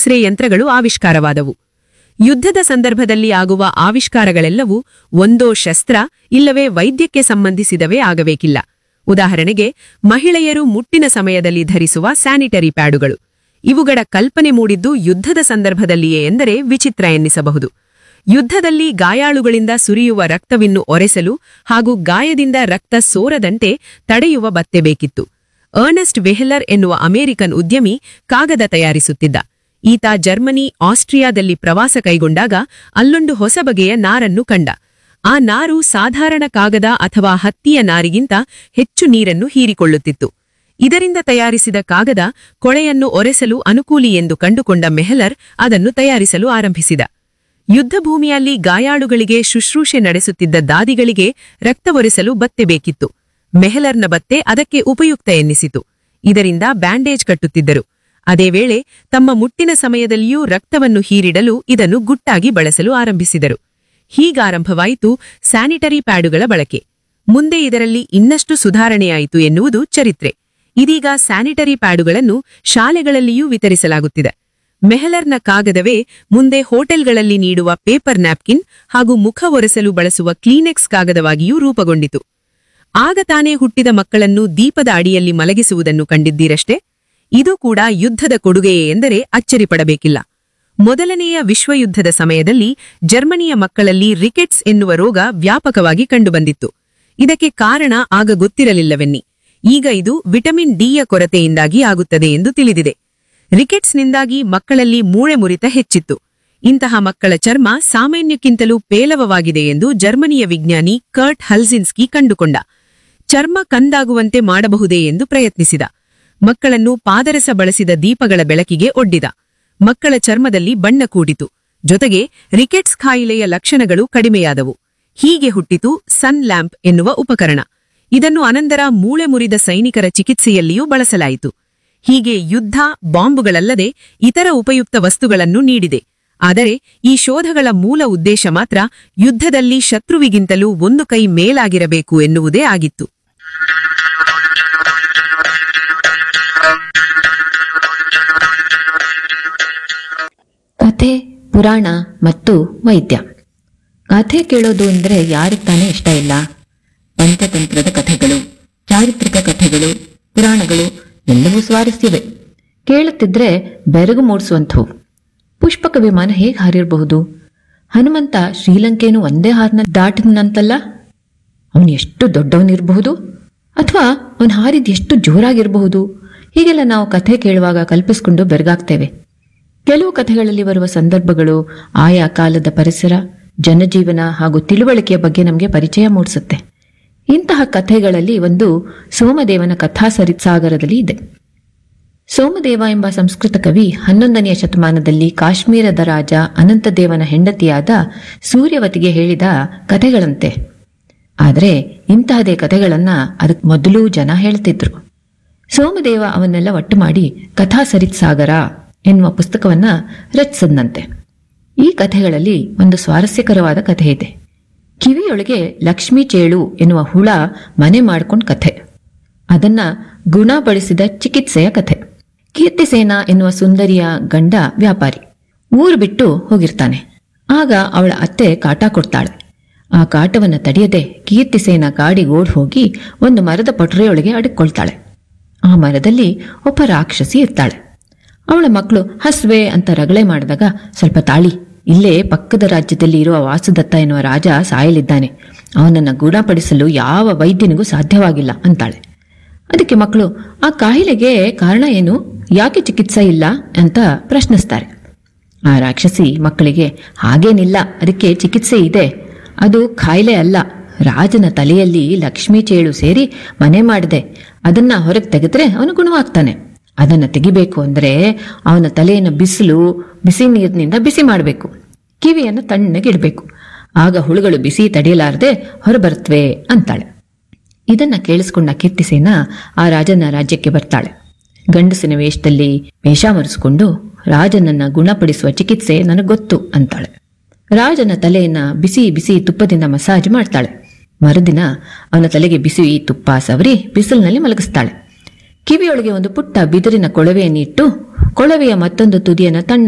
x ray ಯಂತ್ರಗಳು ಆವಿಷ್ಕಾರವಾದವು ಯುದ್ಧದ ಸಂದರ್ಭದಲ್ಲಿ ಆಗುವ ಆವಿಷ್ಕಾರಗಳೆಲ್ಲವೂ ಒಂದೋ ಶಸ್ತ್ರ ಇಲ್ಲವೇ ವೈದ್ಯಕ್ಕೆ ಸಂಬಂಧಿಸಿದವೇ ಆಗಬೇಕಿಲ್ಲ ಉದಾಹರಣೆಗೆ ಮಹಿಳೆಯರು ಮುಟ್ಟಿನ ಸಮಯದಲ್ಲಿ ಧರಿಸುವ ಸ್ಯಾನಿಟರಿ ಪ್ಯಾಡುಗಳು ಇವುಗಳ ಕಲ್ಪನೆ ಮೂಡಿದ್ದು ಯುದ್ಧದ ಸಂದರ್ಭದಲ್ಲಿಯೇ ಎಂದರೆ ವಿಚಿತ್ರ ಎನ್ನಿಸಬಹುದು ಯುದ್ಧದಲ್ಲಿ ಗಾಯಾಳುಗಳಿಂದ ಸುರಿಯುವ ರಕ್ತವಿನ್ನು ಒರೆಸಲು ಹಾಗೂ ಗಾಯದಿಂದ ರಕ್ತ ಸೋರದಂತೆ ತಡೆಯುವ ಬತ್ತೆ ಬೇಕಿತ್ತು ಅರ್ನೆಸ್ಟ್ ವೆಹಲರ್ ಎನ್ನುವ ಅಮೆರಿಕನ್ ಉದ್ಯಮಿ ಕಾಗದ ತಯಾರಿಸುತ್ತಿದ್ದ ಈತ ಜರ್ಮನಿ ಆಸ್ಟ್ರಿಯಾದಲ್ಲಿ ಪ್ರವಾಸ ಕೈಗೊಂಡಾಗ ಅಲ್ಲೊಂದು ಹೊಸ ಬಗೆಯ ನಾರನ್ನು ಕಂಡ ಆ ನಾರು ಸಾಧಾರಣ ಕಾಗದ ಅಥವಾ ಹತ್ತಿಯ ನಾರಿಗಿಂತ ಹೆಚ್ಚು ನೀರನ್ನು ಹೀರಿಕೊಳ್ಳುತ್ತಿತ್ತು ಇದರಿಂದ ತಯಾರಿಸಿದ ಕಾಗದ ಕೊಳೆಯನ್ನು ಒರೆಸಲು ಅನುಕೂಲಿ ಎಂದು ಕಂಡುಕೊಂಡ ಮೆಹಲರ್ ಅದನ್ನು ತಯಾರಿಸಲು ಆರಂಭಿಸಿದ ಯುದ್ಧಭೂಮಿಯಲ್ಲಿ ಗಾಯಾಳುಗಳಿಗೆ ಶುಶ್ರೂಷೆ ನಡೆಸುತ್ತಿದ್ದ ದಾದಿಗಳಿಗೆ ರಕ್ತ ಒರೆಸಲು ಬತ್ತೆ ಬೇಕಿತ್ತು ಮೆಹಲರ್ನ ಬತ್ತೆ ಅದಕ್ಕೆ ಉಪಯುಕ್ತ ಎನ್ನಿಸಿತು ಇದರಿಂದ ಬ್ಯಾಂಡೇಜ್ ಕಟ್ಟುತ್ತಿದ್ದರು ಅದೇ ವೇಳೆ ತಮ್ಮ ಮುಟ್ಟಿನ ಸಮಯದಲ್ಲಿಯೂ ರಕ್ತವನ್ನು ಹೀರಿಡಲು ಇದನ್ನು ಗುಟ್ಟಾಗಿ ಬಳಸಲು ಆರಂಭಿಸಿದರು ಹೀಗಾರಂಭವಾಯಿತು ಸ್ಯಾನಿಟರಿ ಪ್ಯಾಡುಗಳ ಬಳಕೆ ಮುಂದೆ ಇದರಲ್ಲಿ ಇನ್ನಷ್ಟು ಸುಧಾರಣೆಯಾಯಿತು ಎನ್ನುವುದು ಚರಿತ್ರೆ ಇದೀಗ ಸ್ಯಾನಿಟರಿ ಪ್ಯಾಡುಗಳನ್ನು ಶಾಲೆಗಳಲ್ಲಿಯೂ ವಿತರಿಸಲಾಗುತ್ತಿದೆ ಮೆಹಲರ್ನ ಕಾಗದವೇ ಮುಂದೆ ಹೋಟೆಲ್ಗಳಲ್ಲಿ ನೀಡುವ ಪೇಪರ್ ನ್ಯಾಪ್ಕಿನ್ ಹಾಗೂ ಮುಖ ಒರೆಸಲು ಬಳಸುವ ಕ್ಲೀನೆಕ್ಸ್ ಕಾಗದವಾಗಿಯೂ ರೂಪುಗೊಂಡಿತು ಆಗ ತಾನೇ ಹುಟ್ಟಿದ ಮಕ್ಕಳನ್ನು ದೀಪದ ಅಡಿಯಲ್ಲಿ ಮಲಗಿಸುವುದನ್ನು ಕಂಡಿದ್ದೀರಷ್ಟೇ ಇದು ಕೂಡ ಯುದ್ಧದ ಕೊಡುಗೆಯೇ ಎಂದರೆ ಅಚ್ಚರಿಪಡಬೇಕಿಲ್ಲ ಮೊದಲನೆಯ ವಿಶ್ವಯುದ್ಧದ ಸಮಯದಲ್ಲಿ ಜರ್ಮನಿಯ ಮಕ್ಕಳಲ್ಲಿ ರಿಕೆಟ್ಸ್ ಎನ್ನುವ ರೋಗ ವ್ಯಾಪಕವಾಗಿ ಕಂಡುಬಂದಿತ್ತು ಇದಕ್ಕೆ ಕಾರಣ ಆಗ ಗೊತ್ತಿರಲಿಲ್ಲವೆನ್ನಿ ಈಗ ಇದು ವಿಟಮಿನ್ ಡಿಯ ಕೊರತೆಯಿಂದಾಗಿ ಆಗುತ್ತದೆ ಎಂದು ತಿಳಿದಿದೆ ರಿಕೆಟ್ಸ್ನಿಂದಾಗಿ ಮಕ್ಕಳಲ್ಲಿ ಮೂಳೆ ಮುರಿತ ಹೆಚ್ಚಿತ್ತು ಇಂತಹ ಮಕ್ಕಳ ಚರ್ಮ ಸಾಮಾನ್ಯಕ್ಕಿಂತಲೂ ಪೇಲವವಾಗಿದೆ ಎಂದು ಜರ್ಮನಿಯ ವಿಜ್ಞಾನಿ ಕರ್ಟ್ ಹಲ್ಸಿನ್ಸ್ಕಿ ಕಂಡುಕೊಂಡ ಚರ್ಮ ಕಂದಾಗುವಂತೆ ಮಾಡಬಹುದೇ ಎಂದು ಪ್ರಯತ್ನಿಸಿದ ಮಕ್ಕಳನ್ನು ಪಾದರಸ ಬಳಸಿದ ದೀಪಗಳ ಬೆಳಕಿಗೆ ಒಡ್ಡಿದ ಮಕ್ಕಳ ಚರ್ಮದಲ್ಲಿ ಬಣ್ಣ ಕೂಡಿತು ಜೊತೆಗೆ ರಿಕೆಟ್ಸ್ ಖಾಯಿಲೆಯ ಲಕ್ಷಣಗಳು ಕಡಿಮೆಯಾದವು ಹೀಗೆ ಹುಟ್ಟಿತು ಸನ್ ಲ್ಯಾಂಪ್ ಎನ್ನುವ ಉಪಕರಣ ಇದನ್ನು ಅನಂತರ ಮೂಳೆ ಮುರಿದ ಸೈನಿಕರ ಚಿಕಿತ್ಸೆಯಲ್ಲಿಯೂ ಬಳಸಲಾಯಿತು ಹೀಗೆ ಯುದ್ಧ ಬಾಂಬುಗಳಲ್ಲದೆ ಇತರ ಉಪಯುಕ್ತ ವಸ್ತುಗಳನ್ನು ನೀಡಿದೆ ಆದರೆ ಈ ಶೋಧಗಳ ಮೂಲ ಉದ್ದೇಶ ಮಾತ್ರ ಯುದ್ಧದಲ್ಲಿ ಶತ್ರುವಿಗಿಂತಲೂ ಒಂದು ಕೈ ಮೇಲಾಗಿರಬೇಕು ಎನ್ನುವುದೇ ಆಗಿತ್ತು ಕಥೆ ಪುರಾಣ ಮತ್ತು ವೈದ್ಯ ಕಥೆ ಕೇಳೋದು ಅಂದರೆ ಯಾರಿಗೆ ತಾನೇ ಇಷ್ಟ ಇಲ್ಲ ಪಂಚತಂತ್ರದ ಕಥೆಗಳು ಚಾರಿತ್ರಿಕ ಕಥೆಗಳು ಪುರಾಣಗಳು ಎಲ್ಲವೂ ಸ್ವಾರಸ್ಯವೇ ಕೇಳುತ್ತಿದ್ರೆ ಬೆರಗು ಮೂಡಿಸುವಂಥವು ಪುಷ್ಪಕ ವಿಮಾನ ಹೇಗೆ ಹಾರಿರಬಹುದು ಹನುಮಂತ ಶ್ರೀಲಂಕೆಯನ್ನು ಒಂದೇ ಹಾರನ ದಾಟಿದಂತಲ್ಲ ಅವನು ಎಷ್ಟು ದೊಡ್ಡವನಿರಬಹುದು ಅಥವಾ ಅವನು ಹಾರಿದ ಎಷ್ಟು ಜೋರಾಗಿರಬಹುದು ಹೀಗೆಲ್ಲ ನಾವು ಕಥೆ ಕೇಳುವಾಗ ಕಲ್ಪಿಸಿಕೊಂಡು ಬೆರಗಾಗ್ತೇವೆ ಕೆಲವು ಕಥೆಗಳಲ್ಲಿ ಬರುವ ಸಂದರ್ಭಗಳು ಆಯಾ ಕಾಲದ ಪರಿಸರ ಜನಜೀವನ ಹಾಗೂ ತಿಳುವಳಿಕೆಯ ಬಗ್ಗೆ ನಮಗೆ ಪರಿಚಯ ಮೂಡಿಸುತ್ತೆ ಇಂತಹ ಕಥೆಗಳಲ್ಲಿ ಒಂದು ಸೋಮದೇವನ ಕಥಾ ಸರಿತ್ಸಾಗರದಲ್ಲಿ ಇದೆ ಸೋಮದೇವ ಎಂಬ ಸಂಸ್ಕೃತ ಕವಿ ಹನ್ನೊಂದನೆಯ ಶತಮಾನದಲ್ಲಿ ಕಾಶ್ಮೀರದ ರಾಜ ಅನಂತದೇವನ ಹೆಂಡತಿಯಾದ ಸೂರ್ಯವತಿಗೆ ಹೇಳಿದ ಕಥೆಗಳಂತೆ ಆದರೆ ಇಂತಹದೇ ಕಥೆಗಳನ್ನ ಅದಕ್ಕೆ ಮೊದಲು ಜನ ಹೇಳ್ತಿದ್ರು ಸೋಮದೇವ ಅವನ್ನೆಲ್ಲ ಒಟ್ಟು ಮಾಡಿ ಕಥಾ ಸರಿತ್ಸಾಗರ ಎನ್ನುವ ಪುಸ್ತಕವನ್ನ ರಚಿಸದಂತೆ ಈ ಕಥೆಗಳಲ್ಲಿ ಒಂದು ಸ್ವಾರಸ್ಯಕರವಾದ ಕಥೆ ಇದೆ ಕಿವಿಯೊಳಗೆ ಲಕ್ಷ್ಮೀ ಚೇಳು ಎನ್ನುವ ಹುಳ ಮನೆ ಮಾಡ್ಕೊಂಡ್ ಕಥೆ ಅದನ್ನ ಗುಣಪಡಿಸಿದ ಚಿಕಿತ್ಸೆಯ ಕಥೆ ಕೀರ್ತಿಸೇನ ಎನ್ನುವ ಸುಂದರಿಯ ಗಂಡ ವ್ಯಾಪಾರಿ ಊರು ಬಿಟ್ಟು ಹೋಗಿರ್ತಾನೆ ಆಗ ಅವಳ ಅತ್ತೆ ಕಾಟ ಕೊಡ್ತಾಳೆ ಆ ಕಾಟವನ್ನ ತಡೆಯದೆ ಕೀರ್ತಿಸೇನ ಗಾಡಿಗೆ ಓಡ್ ಹೋಗಿ ಒಂದು ಮರದ ಪೊಟರೆಯೊಳಗೆ ಅಡಕ್ಕೊಳ್ತಾಳೆ ಆ ಮರದಲ್ಲಿ ಒಬ್ಬ ರಾಕ್ಷಸಿ ಇರ್ತಾಳೆ ಅವಳ ಮಕ್ಕಳು ಹಸ್ವೆ ಅಂತ ರಗಳೆ ಮಾಡಿದಾಗ ಸ್ವಲ್ಪ ತಾಳಿ ಇಲ್ಲೇ ಪಕ್ಕದ ರಾಜ್ಯದಲ್ಲಿ ಇರುವ ವಾಸುದತ್ತ ಎನ್ನುವ ರಾಜ ಸಾಯಲಿದ್ದಾನೆ ಅವನನ್ನ ಗುಣಪಡಿಸಲು ಯಾವ ವೈದ್ಯನಿಗೂ ಸಾಧ್ಯವಾಗಿಲ್ಲ ಅಂತಾಳೆ ಅದಕ್ಕೆ ಮಕ್ಕಳು ಆ ಕಾಯಿಲೆಗೆ ಕಾರಣ ಏನು ಯಾಕೆ ಚಿಕಿತ್ಸೆ ಇಲ್ಲ ಅಂತ ಪ್ರಶ್ನಿಸ್ತಾರೆ ಆ ರಾಕ್ಷಸಿ ಮಕ್ಕಳಿಗೆ ಹಾಗೇನಿಲ್ಲ ಅದಕ್ಕೆ ಚಿಕಿತ್ಸೆ ಇದೆ ಅದು ಕಾಯಿಲೆ ಅಲ್ಲ ರಾಜನ ತಲೆಯಲ್ಲಿ ಲಕ್ಷ್ಮೀ ಚೇಳು ಸೇರಿ ಮನೆ ಮಾಡಿದೆ ಅದನ್ನ ಹೊರಗೆ ತೆಗೆದ್ರೆ ಅವನು ಗುಣವಾಗ್ತಾನೆ ಅದನ್ನ ತೆಗಿಬೇಕು ಅಂದ್ರೆ ಅವನ ತಲೆಯನ್ನು ಬಿಸಿಲು ಬಿಸಿ ನೀರಿನಿಂದ ಬಿಸಿ ಮಾಡಬೇಕು ಕಿವಿಯನ್ನು ತಣ್ಣಗಿಡಬೇಕು ಆಗ ಹುಳುಗಳು ಬಿಸಿ ತಡೆಯಲಾರದೆ ಹೊರಬರುತ್ತವೆ ಅಂತಾಳೆ ಇದನ್ನ ಕೇಳಿಸ್ಕೊಂಡ ಕೀರ್ತಿಸೇನ ಆ ರಾಜನ ರಾಜ್ಯಕ್ಕೆ ಬರ್ತಾಳೆ ಗಂಡಸಿನ ವೇಷದಲ್ಲಿ ವೇಷ ಮರೆಸಿಕೊಂಡು ರಾಜನನ್ನ ಗುಣಪಡಿಸುವ ಚಿಕಿತ್ಸೆ ನನಗೆ ಗೊತ್ತು ಅಂತಾಳೆ ರಾಜನ ತಲೆಯನ್ನ ಬಿಸಿ ಬಿಸಿ ತುಪ್ಪದಿಂದ ಮಸಾಜ್ ಮಾಡ್ತಾಳೆ ಮರುದಿನ ಅವನ ತಲೆಗೆ ಬಿಸಿ ತುಪ್ಪ ಸವರಿ ಬಿಸಿಲಿನಲ್ಲಿ ಮಲಗಿಸ್ತಾಳೆ ಕಿವಿಯೊಳಗೆ ಒಂದು ಪುಟ್ಟ ಬಿದಿರಿನ ಕೊಳವೆಯನ್ನಿಟ್ಟು ಕೊಳವೆಯ ಮತ್ತೊಂದು ತುದಿಯನ್ನು ತಣ್ಣ